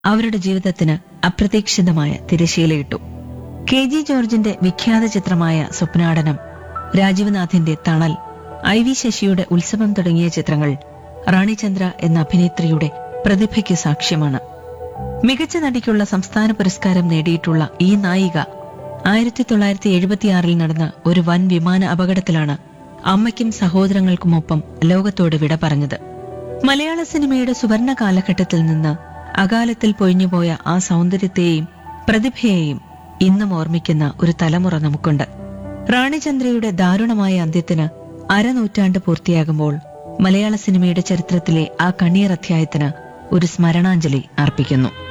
അവരുടെ ജീവിതത്തിന് അപ്രതീക്ഷിതമായ തിരശീലയിട്ടു കെ ജി ജോർജിന്റെ വിഖ്യാത ചിത്രമായ സ്വപ്നാടനം രാജീവ്നാഥിന്റെ തണൽ ഐ വി ശശിയുടെ ഉത്സവം തുടങ്ങിയ ചിത്രങ്ങൾ റാണിചന്ദ്ര എന്ന അഭിനേത്രിയുടെ പ്രതിഭയ്ക്ക് സാക്ഷ്യമാണ് മികച്ച നടിക്കുള്ള സംസ്ഥാന പുരസ്കാരം നേടിയിട്ടുള്ള ഈ നായിക ആയിരത്തി തൊള്ളായിരത്തി എഴുപത്തിയാറിൽ നടന്ന ഒരു വൻ വിമാന അപകടത്തിലാണ് അമ്മയ്ക്കും സഹോദരങ്ങൾക്കുമൊപ്പം ലോകത്തോട് വിട പറഞ്ഞത് മലയാള സിനിമയുടെ സുവർണ കാലഘട്ടത്തിൽ നിന്ന് അകാലത്തിൽ പൊഴിഞ്ഞുപോയ ആ സൗന്ദര്യത്തെയും പ്രതിഭയെയും ഇന്നും ഓർമ്മിക്കുന്ന ഒരു തലമുറ നമുക്കുണ്ട് റാണിചന്ദ്രയുടെ ദാരുണമായ അന്ത്യത്തിന് അരനൂറ്റാണ്ട് പൂർത്തിയാകുമ്പോൾ മലയാള സിനിമയുടെ ചരിത്രത്തിലെ ആ കണ്ണീർ അധ്യായത്തിന് ഒരു സ്മരണാഞ്ജലി അർപ്പിക്കുന്നു